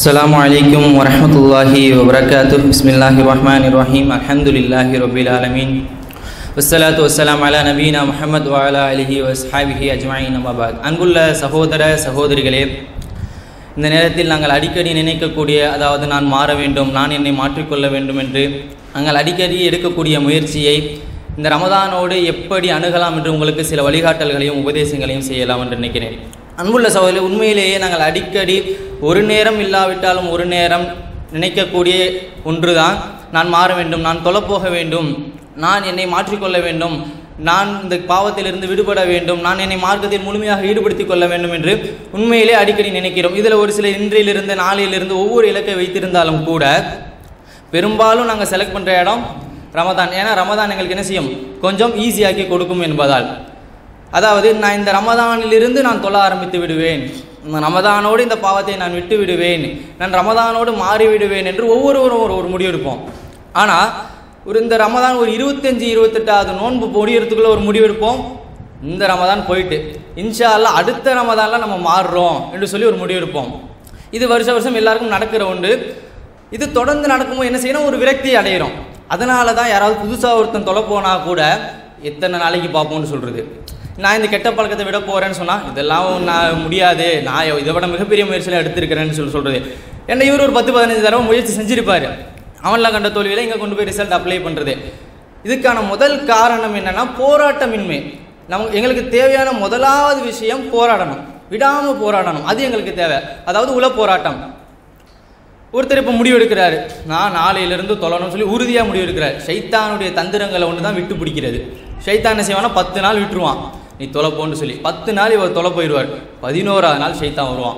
السلام عليكم ورحمة الله وبركاته بسم الله الرحمن الرحيم الحمد لله رب العالمين والصلاة والسلام على نبينا محمد وعلى آله وصحابه أجمعين أما بعد அன்புள்ள சகோதர சகோதரிகளே இந்த நேரத்தில் நாங்கள் அடிக்கடி நினைக்கக்கூடிய அதாவது நான் மாற வேண்டும் நான் என்னை மாற்றிக்கொள்ள வேண்டும் என்று நாங்கள் அடிக்கடி எடுக்கக்கூடிய முயற்சியை இந்த ரமதானோடு எப்படி அணுகலாம் என்று உங்களுக்கு சில வழிகாட்டல்களையும் உபதேசங்களையும் செய்யலாம் என்று நினைக்கிறேன் அன்புள்ள சகோதரி உண்மையிலேயே நாங்கள் அடிக்கடி ஒரு நேரம் இல்லாவிட்டாலும் ஒரு நேரம் நினைக்கக்கூடிய ஒன்றுதான் நான் மாற வேண்டும் நான் தொலைப்போக வேண்டும் நான் என்னை மாற்றிக்கொள்ள வேண்டும் நான் இந்த பாவத்திலிருந்து விடுபட வேண்டும் நான் என்னை மார்க்கத்தில் முழுமையாக ஈடுபடுத்திக் கொள்ள வேண்டும் என்று உண்மையிலே அடிக்கடி நினைக்கிறோம் இதில் ஒரு சில இன்றிலிருந்து நாளையிலிருந்து ஒவ்வொரு இலக்கை வைத்திருந்தாலும் கூட பெரும்பாலும் நாங்கள் செலக்ட் பண்ணுற இடம் ரமதான் ஏன்னா ரமதான் எங்களுக்கு என்ன செய்யும் கொஞ்சம் ஈஸியாக்கி கொடுக்கும் என்பதால் அதாவது நான் இந்த ரமதானிலிருந்து நான் தொல்ல ஆரம்பித்து விடுவேன் இந்த ரமதானோடு இந்த பாவத்தை நான் விட்டு விடுவேன் நான் ரமதானோடு மாறி விடுவேன் என்று ஒவ்வொருவரும் ஒரு ஒரு முடிவெடுப்போம் ஆனால் ஒரு இந்த ரமதான் ஒரு இருபத்தஞ்சி இருபத்தெட்டாவது நோன்பு முடியறதுக்குள்ள ஒரு முடிவெடுப்போம் இந்த ரமதான் போயிட்டு இன்ஷா அல்லாஹ் அடுத்த ரமதான்ல நம்ம மாறுறோம் என்று சொல்லி ஒரு முடிவெடுப்போம் இது வருஷ வருஷம் எல்லாருக்கும் நடக்கிற உண்டு இது தொடர்ந்து நடக்கும்போது என்ன செய்யணும் ஒரு விரக்தி அடையிறோம் அதனால தான் யாராவது புதுசாக ஒருத்தன் தொலை போனா கூட எத்தனை நாளைக்கு பார்ப்போம்னு சொல்கிறது நான் இந்த கெட்ட பழக்கத்தை விட போகிறேன்னு சொன்னால் இதெல்லாம் நான் முடியாது நான் இதை விட மிகப்பெரிய முயற்சியில் எடுத்திருக்கிறேன்னு சொல்லி சொல்கிறது ஏன்னா இவர் ஒரு பத்து பதினஞ்சு தடவை முயற்சி செஞ்சிருப்பாரு அவன்லாம் கண்ட தோல்வியில் இங்கே கொண்டு போய் ரிசல்ட் அப்ளை பண்ணுறது இதுக்கான முதல் காரணம் என்னன்னா போராட்டமின்மை நமக்கு எங்களுக்கு தேவையான முதலாவது விஷயம் போராடணும் விடாமல் போராடணும் அது எங்களுக்கு தேவை அதாவது உல போராட்டம் ஒருத்தர் இப்போ முடிவெடுக்கிறாரு நான் நாளையிலிருந்து தொழணும்னு சொல்லி உறுதியாக முடிவெடுக்கிறார் ஷைத்தானுடைய தந்திரங்களை ஒன்று தான் விட்டு பிடிக்கிறது ஷைத்தான் என்ன செய்வானா பத்து நாள் விட்டுருவான் நீ தொலைப்போன்னு சொல்லி பத்து நாள் இவர் தொலை போயிடுவார் பதினோராவது நாள் ஷைத்தான் வருவான்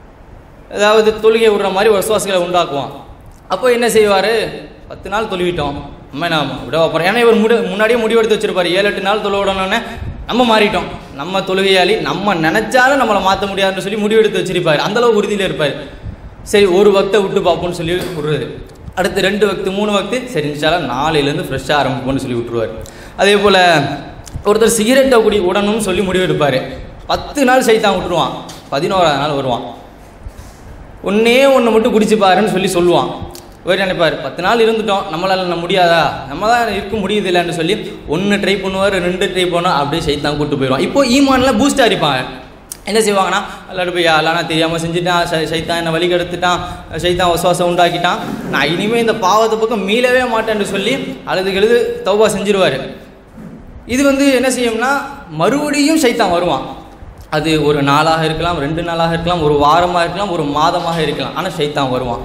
அதாவது தொழுகை விடுற மாதிரி விசுவாசிகளை உண்டாக்குவான் அப்போ என்ன செய்வார் பத்து நாள் தொழுவிட்டோம் நம்ம நான் விட போகிறோம் ஏன்னா இவர் முடி முன்னாடியே முடிவெடுத்து வச்சிருப்பாரு ஏழு எட்டு நாள் தொழ விடணுன்னே நம்ம மாறிட்டோம் நம்ம தொழுகையாளி நம்ம நினைச்சாலும் நம்மளை மாற்ற முடியாதுன்னு சொல்லி முடிவெடுத்து வச்சிருப்பாரு அந்தளவு உறுதியில் இருப்பார் சரி ஒரு வக்தை விட்டு பார்ப்போம்னு சொல்லி விடுறது அடுத்து ரெண்டு வக்து மூணு வக்து சரி இன்ஷால்லாம் நாளையிலேருந்து ஃப்ரெஷ்ஷாக ஆரம்பிப்போம்னு சொல்லி விட்டுருவார் அதே போல் ஒருத்தர் சிகரெட்டை குடி உடணும்னு சொல்லி முடிவெடுப்பார் பத்து நாள் சைத்தான் விட்டுருவான் பதினோராவது நாள் வருவான் ஒன்றே ஒன்று மட்டும் குடிச்சு பாருன்னு சொல்லி சொல்லுவான் இவர் நினைப்பார் பத்து நாள் இருந்துட்டோம் நம்மளால் நம்ம முடியாதா நம்ம தான் இருக்க முடியுது இல்லைன்னு சொல்லி ஒன்று ட்ரை பண்ணுவார் ரெண்டு ட்ரை பண்ணோம் அப்படியே சைத்தான் கூட்டு போயிடுவான் இப்போ ஈமானில் பூஸ்ட் அடிப்பாங்க என்ன செய்வாங்கன்னா அல்லாடு போய் அல்லா தெரியாமல் செஞ்சுட்டான் சைத்தான் என்னை வழி கெடுத்துட்டான் சைத்தான் வசுவாசம் உண்டாக்கிட்டான் நான் இனிமேல் இந்த பாவத்தை பக்கம் மீளவே மாட்டேன்னு சொல்லி அழுது கழுது தௌபா செஞ்சிருவார் இது வந்து என்ன செய்யும்னா மறுபடியும் சைத்தான் வருவான் அது ஒரு நாளாக இருக்கலாம் ரெண்டு நாளாக இருக்கலாம் ஒரு வாரமாக இருக்கலாம் ஒரு மாதமாக இருக்கலாம் ஆனால் சைத்தான் வருவான்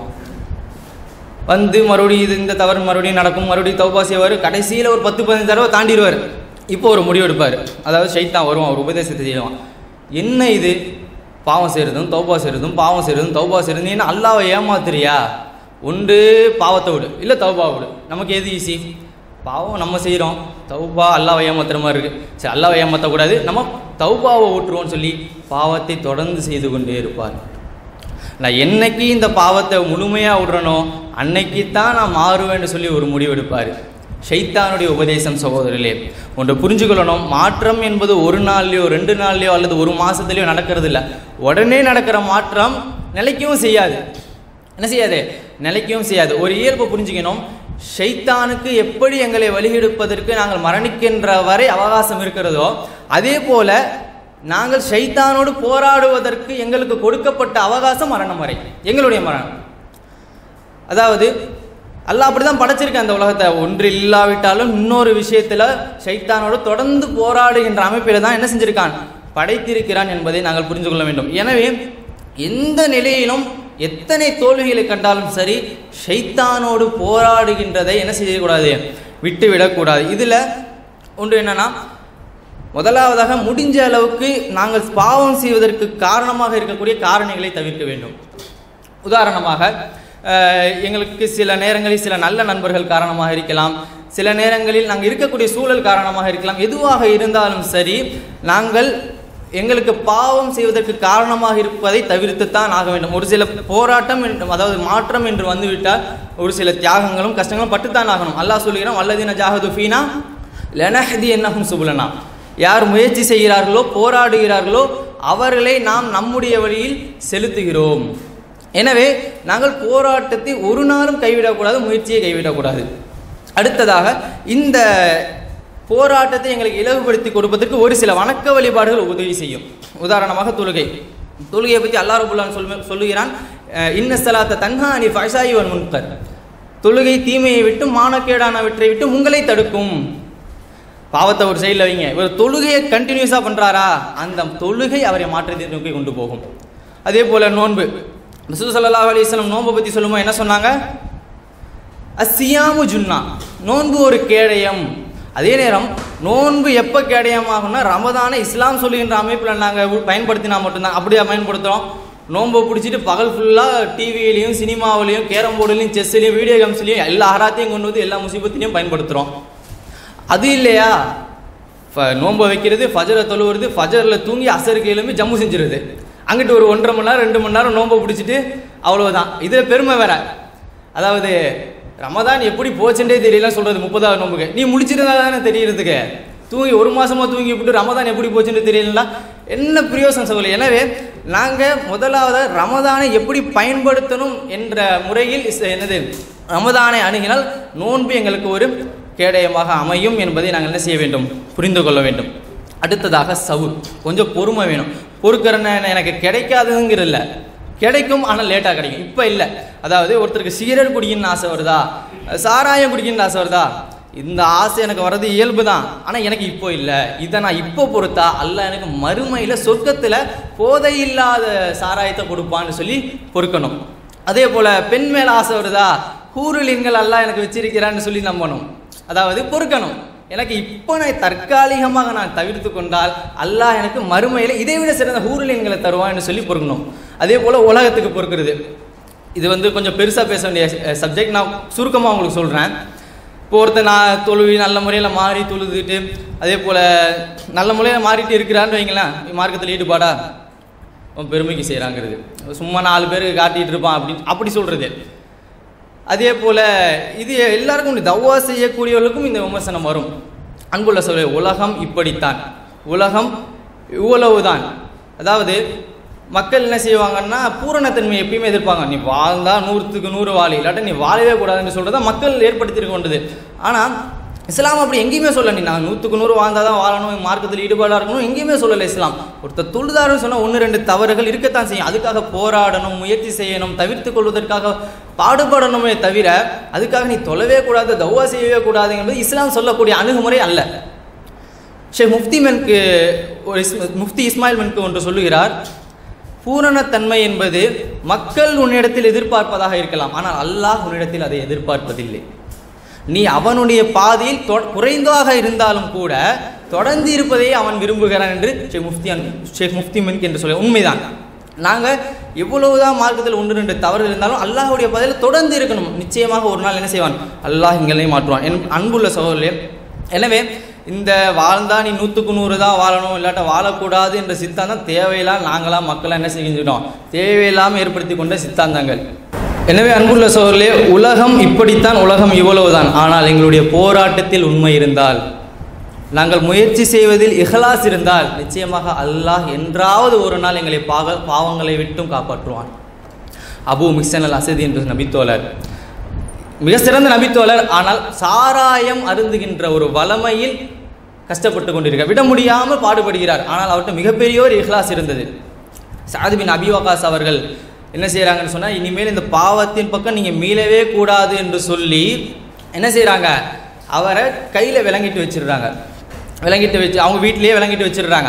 வந்து மறுபடியும் இது இந்த தவறு மறுபடியும் நடக்கும் மறுபடியும் தௌபா செய்வார் கடைசியில் ஒரு பத்து பதினஞ்சு தடவை தாண்டிடுவார் இப்போ ஒரு முடிவு எடுப்பார் அதாவது சைத்தான் வருவான் ஒரு உபதேசத்தை செய்வான் என்ன இது பாவம் செய்கிறதும் தௌபா செய்கிறதும் பாவம் செய்கிறதும் தௌபா செய்கிறதும் நீ என்ன அல்லாவை ஏமாத்துறியா ஒன்று பாவத்தை விடு இல்லை தௌபா விடு நமக்கு எது ஈஸி பாவம் நம்ம செய்கிறோம் தௌபா அல்லாவை ஏமாத்துற மாதிரி இருக்குது சரி அல்லாவை ஏமாற்றக்கூடாது நம்ம தௌபாவை விட்டுருவோம்னு சொல்லி பாவத்தை தொடர்ந்து செய்து கொண்டே இருப்பார் நான் என்னைக்கு இந்த பாவத்தை முழுமையாக விடுறனோ அன்னைக்கு தான் நான் மாறுவேன்னு சொல்லி ஒரு முடிவெடுப்பார் ஷைத்தானுடைய உபதேசம் சகோதரிலே ஒன்று புரிஞ்சுக்கொள்ளணும் மாற்றம் என்பது ஒரு நாள்லையோ ரெண்டு நாள்லையோ அல்லது ஒரு மாதத்துலையோ நடக்கிறது இல்லை உடனே நடக்கிற மாற்றம் நிலைக்கவும் செய்யாது என்ன செய்யாது நிலைக்கவும் செய்யாது ஒரு இயல்பை புரிஞ்சுக்கணும் ஷைத்தானுக்கு எப்படி எங்களை வழிகெடுப்பதற்கு நாங்கள் மரணிக்கின்ற வரை அவகாசம் இருக்கிறதோ அதே போல நாங்கள் ஷைத்தானோடு போராடுவதற்கு எங்களுக்கு கொடுக்கப்பட்ட அவகாசம் மரணம் வரை எங்களுடைய மரணம் அதாவது அல்லாஹ் அப்படி தான் படைச்சிருக்கேன் அந்த உலகத்தை ஒன்று இல்லாவிட்டாலும் இன்னொரு விஷயத்தில் சைத்தானோடு தொடர்ந்து போராடுகின்ற அமைப்பில் தான் என்ன செஞ்சிருக்கான் படைத்திருக்கிறான் என்பதை நாங்கள் புரிந்து கொள்ள வேண்டும் எனவே எந்த நிலையிலும் எத்தனை தோல்விகளை கண்டாலும் சரி ஷைத்தானோடு போராடுகின்றதை என்ன செய்யக்கூடாது விட்டு விடக்கூடாது இதில் ஒன்று என்னன்னா முதலாவதாக முடிஞ்ச அளவுக்கு நாங்கள் பாவம் செய்வதற்கு காரணமாக இருக்கக்கூடிய காரணிகளை தவிர்க்க வேண்டும் உதாரணமாக எங்களுக்கு சில நேரங்களில் சில நல்ல நண்பர்கள் காரணமாக இருக்கலாம் சில நேரங்களில் நாங்கள் இருக்கக்கூடிய சூழல் காரணமாக இருக்கலாம் எதுவாக இருந்தாலும் சரி நாங்கள் எங்களுக்கு பாவம் செய்வதற்கு காரணமாக இருப்பதை தவிர்த்துத்தான் ஆக வேண்டும் ஒரு சில போராட்டம் என்று அதாவது மாற்றம் என்று வந்துவிட்டால் ஒரு சில தியாகங்களும் கஷ்டங்களும் பட்டுத்தான் ஆகணும் அல்லாஹ் சொல்லுகிறோம் வல்லதீன ஜாகது ஃபீனா லெனஹதி என்னகும் சுபுலனா யார் முயற்சி செய்கிறார்களோ போராடுகிறார்களோ அவர்களை நாம் நம்முடைய வழியில் செலுத்துகிறோம் எனவே நாங்கள் போராட்டத்தை ஒரு நாளும் கைவிடக்கூடாது முயற்சியை கைவிடக்கூடாது அடுத்ததாக இந்த போராட்டத்தை எங்களுக்கு இலகுபடுத்தி கொடுப்பதற்கு ஒரு சில வணக்க வழிபாடுகள் உதவி செய்யும் உதாரணமாக தொழுகை தொழுகையை பற்றி அல்லா ரபுல்லான் சொல் சொல்லுகிறான் அஹ், இன்ன சலாத்த தன்ஹா அனி ஃபைசாயி வன் முன்கர் தொழுகை தீமையை விட்டு மானக்கேடானவற்றை விட்டு உங்களை தடுக்கும் பாவத்தை ஒரு சைடில் வைங்க இவர் தொழுகையை கண்டினியூஸாக பண்ணுறாரா அந்த தொழுகை அவரை மாற்றத்தை நோக்கி கொண்டு போகும் அதே போல் நோன்பு ரசூல் ஸல்லல்லாஹு அலைஹி வஸல்லம் நோன்பை பற்றி சொல்லும்போது என்ன சொன்னாங்க அசியாமு ஜுன்னா நோன்பு ஒரு கேடயம் அதே நேரம் நோன்பு எப்போ கேடயமாகும்னா ரமதானை இஸ்லாம் சொல்லுகின்ற அமைப்பில் நாங்கள் பயன்படுத்தினா மட்டும்தான் அப்படியா பயன்படுத்துகிறோம் நோன்பை பிடிச்சிட்டு பகல் ஃபுல்லாக டிவியிலையும் சினிமாவிலையும் கேரம் போர்டுலையும் செஸ்லையும் வீடியோ கேம்ஸ்லையும் எல்லா அராத்தையும் கொண்டு வந்து எல்லா முசீபத்திலையும் பயன்படுத்துகிறோம் அது இல்லையா ஃப- நோன்பை வைக்கிறது ஃபஜரை தொழுவுறது ஃபஜரில் தூங்கி அசருக்கு எழும்பி ஜம்மு செஞ்சிருது அங்கிட்டு ஒரு ஒன்றரை மணி நேரம் ரெண்டு மணி நேரம் நோன்பை பிடிச்சிட்டு அவ்வளவுதான் இதில் பெருமை வேற அதாவது ரமதான் எப்படி போச்சுன்றே தெரியல சொல்றது முப்பதாவது நோம்புக்கு நீ முடிச்சிருந்தா தானே தெரியறதுக்கு தூங்கி ஒரு மாசமா தூங்கி விட்டு ரமதான் எப்படி போச்சுன்னு தெரியல என்ன பிரயோசனம் சொல்லலை எனவே நாங்கள் முதலாவது ரமதானை எப்படி பயன்படுத்தணும் என்ற முறையில் இஸ்- என்னது ரமதானை அணுகினால் நோன்பு எங்களுக்கு ஒரு கேடயமாக அமையும் என்பதை நாங்கள் என்ன செய்ய வேண்டும் புரிந்து கொள்ள வேண்டும் அடுத்ததாக சவுர் கொஞ்சம் பொறுமை வேணும் பொறுக்கிறன எனக்கு கிடைக்காதுங்கிறதில்ல கிடைக்கும் ஆனால் லேட்டாக கிடைக்கும் இப்போ இல்லை அதாவது ஒருத்தருக்கு சிகரெட் குடிக்கணும்னு ஆசை வருதா சாராயம் குடிக்கணும்னு ஆசை வருதா இந்த ஆசை எனக்கு வர்றது இயல்பு தான் ஆனால் எனக்கு இப்போ இல்லை இதை நான் இப்போ பொறுத்தா அல்ல எனக்கு மறுமையில் சொர்க்கத்தில் போதை இல்லாத சாராயத்தை கொடுப்பான்னு சொல்லி பொறுக்கணும் அதே போல் பெண் மேலே ஆசை வருதா ஹூருலின்கள் எல்லாம் எனக்கு வச்சிருக்கிறான்னு சொல்லி நம்பணும் அதாவது பொறுக்கணும் எனக்கு இப்போ நான் தற்காலிகமாக நான் தவிர்த்து கொண்டால் அல்லாஹ் எனக்கு மறுமையில் இதை விட சிறந்த ஹூருலின்களை தருவான்னு சொல்லி பொறுக்கணும் அதே போல் உலகத்துக்கு பொறுக்கிறது இது வந்து கொஞ்சம் பெருசாக பேச வேண்டிய சப்ஜெக்ட் நான் சுருக்கமாக உங்களுக்கு சொல்கிறேன் இப்போ ஒருத்தர் நான் தொழுவி நல்ல முறையில் மாறி தொழுதுட்டு அதே போல் நல்ல முறையில் மாறிட்டு இருக்கிறான்னு வைங்களேன் மார்க்கத்தில் ஈடுபாடா அவன் பெருமைக்கு செய்கிறாங்கிறது சும்மா நாலு பேருக்கு காட்டிகிட்டு இருப்பான் அப்படி அப்படி சொல்கிறது அதே போல் இது எல்லாருக்கும் இந்த தவ்வா செய்யக்கூடியவர்களுக்கும் இந்த விமர்சனம் வரும் அன்புள்ள சொல்ல உலகம் இப்படித்தான் உலகம் இவ்வளவுதான் அதாவது மக்கள் என்ன செய்வாங்கன்னா பூரணத்தன்மை எப்பயுமே எதிர்ப்பாங்க நீ வாழ்ந்தா நூற்றுக்கு நூறு வாழி இல்லாட்ட நீ வாழவே கூடாதுன்னு சொல்றத மக்கள் ஏற்படுத்தியிருக்க கொண்டது ஆனால் இஸ்லாம் அப்படி எங்கேயுமே சொல்ல நீ நான் நூற்றுக்கு நூறு வாழ்ந்தால் தான் வாழணும் மார்க்கத்தில் ஈடுபாடாக இருக்கணும் எங்கேயுமே சொல்லலை இஸ்லாம் ஒருத்தர் தொழுதாருன்னு சொன்னால் ஒன்று ரெண்டு தவறுகள் இருக்கத்தான் செய்யும் அதுக்காக போராடணும் முயற்சி செய்யணும் தவிர்த்து கொள்வதற்காக பாடுபடணுமே தவிர அதுக்காக நீ தொழவே கூடாது தௌவா செய்யவே கூடாது என்பது இஸ்லாம் சொல்லக்கூடிய அணுகுமுறை அல்ல ஷேக் முஃப்தி மென்க்கு ஒரு இஸ்- முஃப்தி இஸ்மாயில் மென்க்கு ஒன்று சொல்லுகிறார் பூரணத்தன்மை என்பது மக்கள் உன்னிடத்தில் எதிர்பார்ப்பதாக இருக்கலாம் ஆனால் அல்லாஹ் உன்னிடத்தில் அதை எதிர்பார்ப்பதில்லை நீ அவனுடைய பாதையில் தொ- குறைந்தாக இருந்தாலும் கூட தொடர்ந்து இருப்பதையே அவன் விரும்புகிறான் என்று ஷேக் முஃப்தி அன்- ஷேக் முஃப்தி மென்க் என்று சொல்ல உண்மைதான் நாங்கள் எவ்வளவுதான் மார்க்கத்தில் ஒன்று ரெண்டு தவறு இருந்தாலும் அல்லாஹ்வுடைய பதில் தொடர்ந்து இருக்கணும் நிச்சயமாக ஒரு நாள் என்ன செய்வான் அல்லாஹ் எங்களை மாற்றுவான் என் அன்புள்ள சகோதரர்களே எனவே இந்த வாழ்ந்தா நீ நூற்றுக்கு நூறு தான் வாழணும் இல்லாட்ட வாழக்கூடாது என்ற சித்தாந்தம் தேவையில்லாம் நாங்களாம் மக்களாக என்ன செஞ்சுட்டோம் தேவையில்லாமல் ஏற்படுத்தி கொண்ட சித்தாந்தங்கள் எனவே அன்புள்ள சோழர்களே உலகம் இப்படித்தான் உலகம் இவ்வளவுதான் ஆனால் எங்களுடைய போராட்டத்தில் உண்மை இருந்தால் நாங்கள் முயற்சி செய்வதில் இஹ்லாஸ் இருந்தால் நிச்சயமாக அல்லாஹ் என்றாவது ஒரு நாள் எங்களை பாவ பாவங்களை விட்டும் காப்பாற்றுவான் அபு மிக்சன் அல் அசதி என்ற நபித்தோழர் மிக சிறந்த நபித்தோழர் ஆனால் சாராயம் அருந்துகின்ற ஒரு வளமையில் கஷ்டப்பட்டு கொண்டிருக்க விட முடியாமல் பாடுபடுகிறார் ஆனால் அவர்கிட்ட மிகப்பெரிய ஒரு இஹ்லாஸ் இருந்தது சாது பின் அபி வகாஸ் அவர்கள் என்ன செய்கிறாங்கன்னு சொன்னால் இனிமேல் இந்த பாவத்தின் பக்கம் நீங்கள் மீளவே கூடாது என்று சொல்லி என்ன செய்கிறாங்க அவரை கையில் விளங்கிட்டு வச்சிடுறாங்க விளங்கிட்டு வச்சு அவங்க வீட்டிலேயே விளங்கிட்டு வச்சிடுறாங்க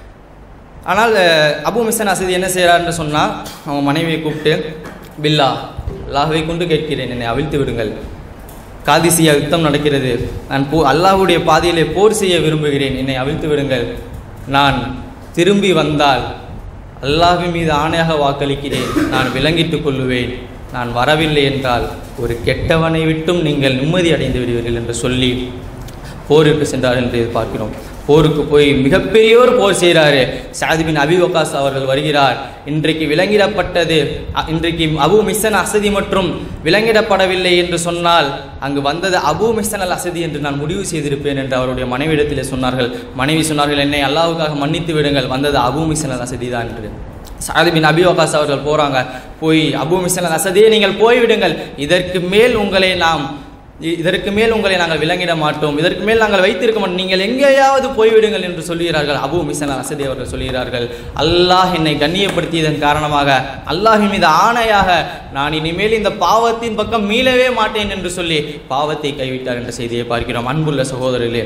ஆனால் அஹ், அபு மிசன் அசதி என்ன செய்கிறாருன்னு சொன்னால் அவங்க மனைவியை கூப்பிட்டு பில்லா அல்லாஹ்வை கொண்டு கேட்கிறேன் என்னை அவிழ்த்து விடுங்கள் காதிசியா யுத்தம் நடக்கிறது நான் போ அல்லாஹ்வுடைய பாதையிலே போர் செய்ய விரும்புகிறேன் என்னை அவிழ்த்து விடுங்கள் நான் திரும்பி வந்தால் அல்லாஹ்வின் மீது ஆணையாக வாக்களிக்கிறேன் நான் விளங்கிட்டுக் கொள்ளுவேன் நான் வரவில்லை என்றால் ஒரு கெட்டவனை விட்டும் நீங்கள் நிம்மதி அடைந்து விடுவீர்கள் என்று சொல்லி போருக்கு சென்றார் என்று பார்க்கிறோம் போருக்கு போய் மிகப்பெரியோர் போர் செய்கிறாரு சாதி பின் அபி வக்காஸ் அவர்கள் வருகிறார் இன்றைக்கு விலங்கிடப்பட்டது அ- இன்றைக்கு அபு மிஸ்ஸன் அசதி மற்றும் விலங்கிடப்படவில்லை என்று சொன்னால் அங்கு வந்தது அபு மிஸ்ஸன் அல் அசதி என்று நான் முடிவு செய்திருப்பேன் என்று அவருடைய மனைவியிடத்திலே சொன்னார்கள் மனைவி சொன்னார்கள் என்னை அல்லாவுக்காக மன்னித்து விடுங்கள் வந்தது அபு மிஸ்ஸன் அல் அசதி தான் என்று சாதி பின் அபி வகாஸ் அவர்கள் போறாங்க போய் அபு மிசல் அசதியே நீங்கள் போய்விடுங்கள் இதற்கு மேல் உங்களை நாம் இ- இதற்கு மேல் உங்களை நாங்கள் விளங்கிட மாட்டோம் இதற்கு மேல் நாங்கள் வைத்திருக்க மாட்டோம் நீங்கள் எங்கேயாவது போய்விடுங்கள் என்று சொல்கிறார்கள் அபு மிசன் அசதி அவர்கள் சொல்கிறார்கள் அல்லாஹ் என்னை கண்ணியப்படுத்தியதன் காரணமாக அல்லாஹின் மீது ஆணையாக நான் இனிமேல் இந்த பாவத்தின் பக்கம் மீளவே மாட்டேன் என்று சொல்லி பாவத்தை கைவிட்டார் என்ற செய்தியை பார்க்கிறோம் அன்புள்ள சகோதரர்களே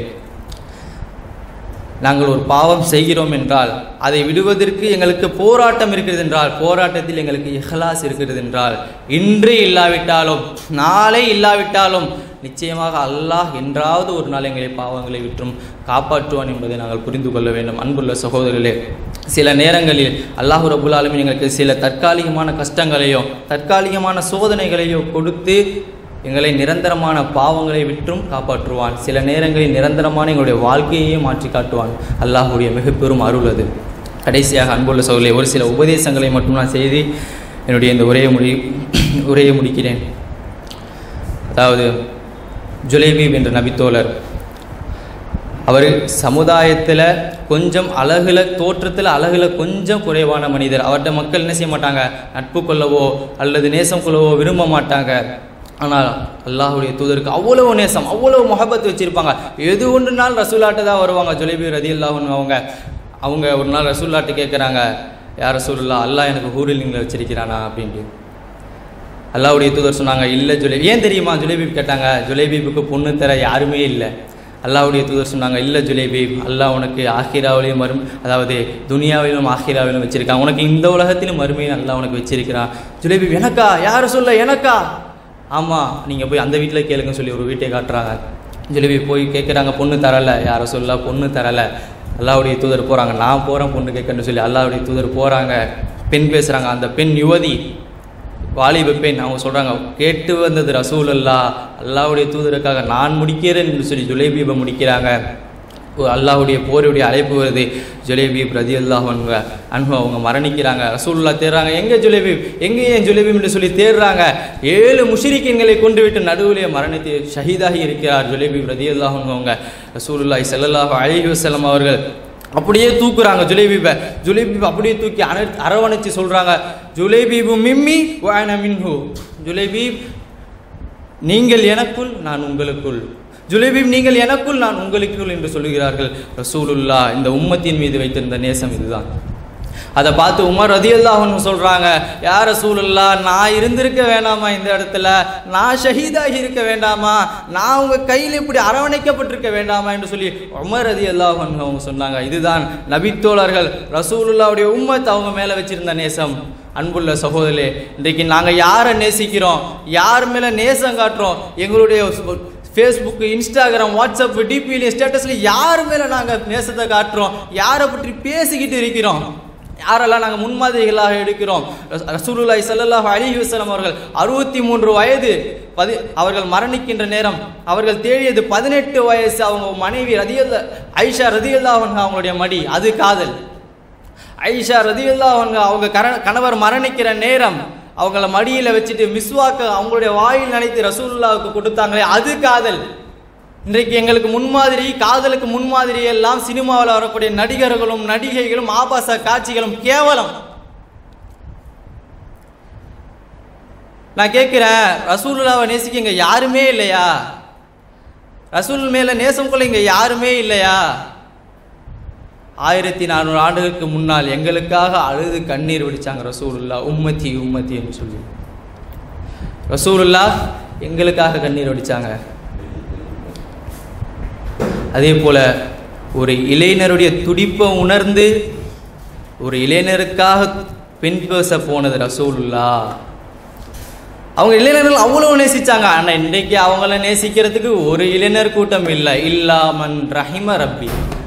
நாங்கள் ஒரு பாவம் செய்கிறோம் என்றால் அதை விடுவதற்கு எங்களுக்கு போராட்டம் இருக்கிறது என்றால் போராட்டத்தில் எங்களுக்கு இஹ்லாஸ் இருக்கிறது என்றால் இன்று இல்லாவிட்டாலும் நாளை இல்லாவிட்டாலும் நிச்சயமாக அல்லாஹ் என்றாவது ஒரு நாள் எங்களை பாவங்களை விற்றும் காப்பாற்றுவான் என்பதை நாங்கள் புரிந்து கொள்ள வேண்டும் அன்புள்ள சகோதரர்களே சில நேரங்களில் அல்லாஹ் ரபுல் ஆலமீன் எங்களுக்கு சில தற்காலிகமான கஷ்டங்களையோ தற்காலிகமான சோதனைகளையோ கொடுத்து எங்களை நிரந்தரமான பாவங்களை விற்றும் காப்பாற்றுவான் சில நேரங்களில் நிரந்தரமான எங்களுடைய வாழ்க்கையே மாற்றி காட்டுவான் அல்லாஹ்வுடைய மிக பெரும் அருள் அது கடைசியாக அன்புள்ள சோழலை ஒரு சில உபதேசங்களை மட்டும் நான் செய்து என்னுடைய இந்த உரையை முடி உரையை முடிக்கிறேன் அதாவது ஜுலைபீப் என்ற நபித்தோழர் அவர் சமுதாயத்தில் கொஞ்சம் அழகுல தோற்றத்தில் அழகுல கொஞ்சம் குறைவான மனிதர் அவர்கிட்ட மக்கள் என்ன செய்ய மாட்டாங்க நட்பு கொள்ளவோ அல்லது நேசம் கொள்ளவோ விரும்ப மாட்டாங்க ஆனால் அல்லாஹ்வுடைய தூதருக்கு அவ்வளவு நேசம் அவ்வளவு முகபத் வச்சிருப்பாங்க எது ஒன்று நாள் ரசூலாட்டு தான் வருவாங்க ஜுலைபி ரதி அல்லாஹ்னு அவங்க அவங்க ஒரு நாள் ரசூல்லாட்டு கேட்குறாங்க யார் ரசூலுல்லா அல்லாஹ் எனக்கு ஹூரிலிங்கில் வச்சிருக்கிறானா அப்படின்ட்டு அல்லாஹ்வுடைய தூதர் சொன்னாங்க இல்லை ஜுலேபி ஏன் தெரியுமா ஜுலேபீப் கேட்டாங்க ஜுலேபீபுக்கு பொண்ணு தர யாருமே இல்லை அல்லாஹ்வுடைய தூதர் சொன்னாங்க இல்லை ஜுலேபீப் அல்லாஹ் உனக்கு ஆஹிராவிலையும் மரும் அதாவது துனியாவிலும் ஆஹிராவிலும் வச்சிருக்கான் உனக்கு இந்த உலகத்திலும் மறுமையும் அல்லாஹ் உனக்கு வச்சிருக்கிறான் ஜுலேபீப் எனக்கா யார் சொல்ல எனக்கா ஆமாம் நீங்கள் போய் அந்த வீட்டில் கேளுங்கன்னு சொல்லி ஒரு வீட்டை காட்டுறாங்க ஜுலேபி போய் கேட்குறாங்க பொண்ணு தரலை யாரை சொல்ல பொண்ணு தரலை அல்லாஹ்வுடைய தூதர் போகிறாங்க நான் போகிறேன் பொண்ணு கேட்கணும்னு சொல்லி அல்லாஹ்வுடைய தூதர் போகிறாங்க பெண் பேசுகிறாங்க அந்த பெண் யுவதி வாலிப பெண் அவங்க சொல்கிறாங்க கேட்டு வந்தது ரசூல் அல்லா அல்லாஹ்வுடைய தூதருக்காக நான் முடிக்கிறேன் என்று சொல்லி ஜுலேபீபை முடிக்கிறாங்க ஓ, அல்லாஹ்வுடைய போருடைய அழைப்பு வருது ஜுலேபீப் ரதி அல்லாஹ் அன்பு அன்பு அவங்க மரணிக்கிறாங்க ரசூலுல்லா தேடுறாங்க எங்கே ஜுலேபீப் எங்கே ஏன் ஜுலேபீப் என்று சொல்லி தேடுறாங்க ஏழு முஷிரிக்கின்களை கொண்டு விட்டு நடுவிலே மரணித்து ஷஹீதாகி இருக்கிறார் ஜுலேபீப் ரதி அல்லாஹ் அவங்க ரசூலுல்லாஹி ஸல்லல்லாஹு அலைஹி வஸல்லம் அவர்கள் அப்படியே தூக்குறாங்க ஜுலேபீபை ஜுலேபீப் அப்படியே தூக்கி அணை அரவணைச்சு சொல்றாங்க ஜுலேபீபு மிம்மி வான மின்ஹு ஜுலேபீப் நீங்கள் எனக்குள் நான் உங்களுக்குள் ஜுலேபீப் நீங்கள் எனக்குள் நான் உங்களுக்குள் என்று சொல்லுகிறார்கள் ரசூலுல்லா இந்த உம்மத்தின் மீது வைத்திருந்த நேசம் இதுதான் அதை பார்த்து உமர் ரதியல்லாஹ்னு சொல்றாங்க யார் ரசூலுல்லா நான் இருந்திருக்க வேண்டாமா இந்த இடத்துல நான் ஷஹீதாகி இருக்க வேண்டாமா நான் உங்க கையில் இப்படி அரவணைக்கப்பட்டிருக்க வேண்டாமா என்று சொல்லி உமர் ரதியல்லாஹ் அவங்க சொன்னாங்க இதுதான் நபித்தோழர்கள் ரசூலுல்லாவுடைய உம்மத் அவங்க மேல வச்சிருந்த நேசம் அன்புள்ள சகோதரே இன்றைக்கு நாங்கள் யாரை நேசிக்கிறோம் யார் மேலே நேசம் காட்டுறோம் எங்களுடைய ஃபேஸ்புக்கு இன்ஸ்டாகிராம் வாட்ஸ்அப் டிபியில் ஸ்டேட்டஸில் யார் மேலே நாங்கள் நேசத்தை காட்டுறோம் யாரை பற்றி பேசிக்கிட்டு இருக்கிறோம் யாரெல்லாம் நாங்கள் முன்மாதிரிகளாக எடுக்கிறோம் ரஸ்- ரசூலுல்லாஹி ஸல்லல்லாஹு அலைஹி வஸல்லம் அவர்கள் அறுபத்தி மூன்று வயது பதி அவர்கள் மரணிக்கின்ற நேரம் அவர்கள் தேடியது பதினெட்டு வயசு அவங்க மனைவி ரதியல்ல ஐஷா ரதியல்லா அவங்களுடைய மடி அது காதல் ஐஷா ரதியுல்லா அவங்க அவங்க கர கணவர் மரணிக்கிற நேரம் அவங்கள மடியில் வச்சுட்டு மிஸ்வாக்க அவங்களுடைய வாயில் நினைத்து ரசூலுல்லாவுக்கு கொடுத்தாங்களே அது காதல் இன்றைக்கு எங்களுக்கு முன்மாதிரி காதலுக்கு முன்மாதிரி எல்லாம் சினிமாவில் வரக்கூடிய நடிகர்களும் நடிகைகளும் ஆபாச காட்சிகளும் கேவலம் நான் கேட்குறேன் ரசூலுல்லாவை நேசிக்க இங்கே யாருமே இல்லையா ரசூல் மேலே நேசம் கொள்ள இங்கே யாருமே இல்லையா ஆயிரத்தி நானூறு ஆண்டுகளுக்கு முன்னால் எங்களுக்காக அழுது கண்ணீர் வடிச்சாங்க ரசூலுல்லா உம்மத்தி உம்மத்தி என்று சொல்லி ரசூலுல்லா எங்களுக்காக கண்ணீர் வடிச்சாங்க அதே போல ஒரு இளைஞருடைய துடிப்பை உணர்ந்து ஒரு இளைஞருக்காக பெண் பேச போனது ரசூலுல்லா அவங்க இளைஞர்கள் அவ்வளவு நேசிச்சாங்க ஆனால் இன்றைக்கு அவங்கள நேசிக்கிறதுக்கு ஒரு இளைஞர் கூட்டம் இல்லை இல்லாமன் ரஹிம ரப்பி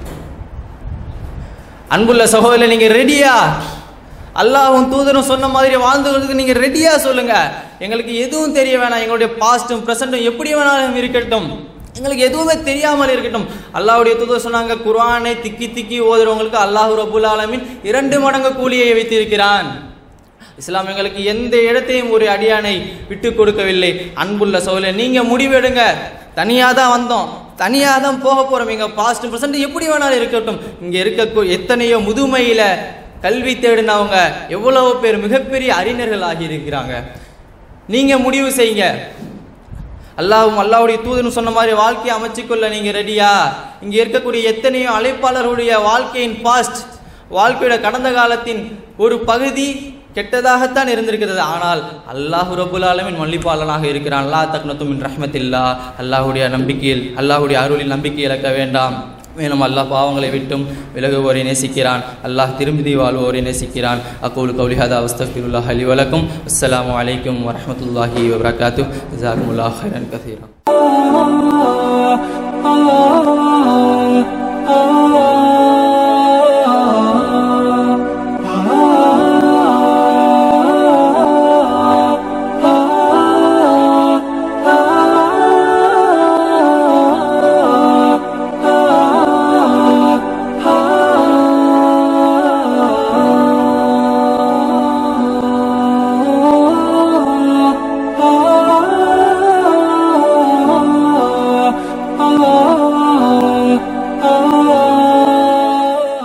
அன்புள்ள சகோதரர் நீங்க ரெடியா அல்லாஹ்வும் தூதரும் சொன்ன மாதிரி வாழ்ந்துக்கிறதுக்கு நீங்க ரெடியா சொல்லுங்க எங்களுக்கு எதுவும் தெரிய வேணாம் எங்களுடைய பாஸ்டும் ப்ரெசண்ட்டும் எப்படி வேணாலும் இருக்கட்டும் எங்களுக்கு எதுவுமே தெரியாமல் இருக்கட்டும் அல்லாஹ்வுடைய தூதர் சொன்னாங்க குர்ஆனை திக்கி திக்கி ஓதுறவங்களுக்கு அல்லாஹ் ரபுல் ஆலமீன் இரண்டு மடங்கு கூலியை வைத்திருக்கிறான் இஸ்லாம் எங்களுக்கு எந்த இடத்தையும் ஒரு அடியானை விட்டு கொடுக்கவில்லை அன்புள்ள சோழர் நீங்க முடிவெடுங்க தனியாக தான் வந்தோம் தனியாக தான் போக போறோம் எங்க பாஸ்ட் ப்ரெசன்ட் எப்படி வேணாலும் இருக்கட்டும் இங்க இருக்க எத்தனையோ முதுமையில கல்வி தேடினவங்க எவ்வளவு பேர் மிகப்பெரிய அறிஞர்கள் ஆகியிருக்கிறாங்க நீங்க முடிவு செய்யுங்க அல்லாஹ்வும் அல்லாஹ்வுடைய தூதன் சொன்ன மாதிரி வாழ்க்கையை அமைச்சுக்கொள்ள நீங்க ரெடியா இங்க இருக்கக்கூடிய எத்தனையோ அழைப்பாளர்களுடைய வாழ்க்கையின் பாஸ்ட் வாழ்க்கையோட கடந்த காலத்தின் ஒரு பகுதி கெட்டதாகத்தான் இருந்திருக்கிறது ஆனால் அல்லாஹ் ரபுல் ஆலமின் மன்னிப்பாளனாக இருக்கிறான் அல்லாஹ் தக்னத்தும் மின் ரஹ்மத்தில்லா அல்லாஹ்வுடைய நம்பிக்கையில் அல்லாஹ்வுடைய அருளில் நம்பிக்கை இழக்க வேண்டாம் மேலும் அல்லாஹ் பாவங்களை விட்டும் விலகுவோரை நேசிக்கிறான் அல்லாஹ் திரும்பி வாழ்வோரை நேசிக்கிறான் அக்கூலு கௌலி ஹதா அஸ்தஃபிருல்லாஹ் அலி வலக்கும் அஸ்ஸலாமு அலைக்கும் வரஹ்மத்துல்லாஹி வபரகாத்து ஜசாக்குமுல்லாஹ் ஹைரன் கதீரா ah, ah, ah.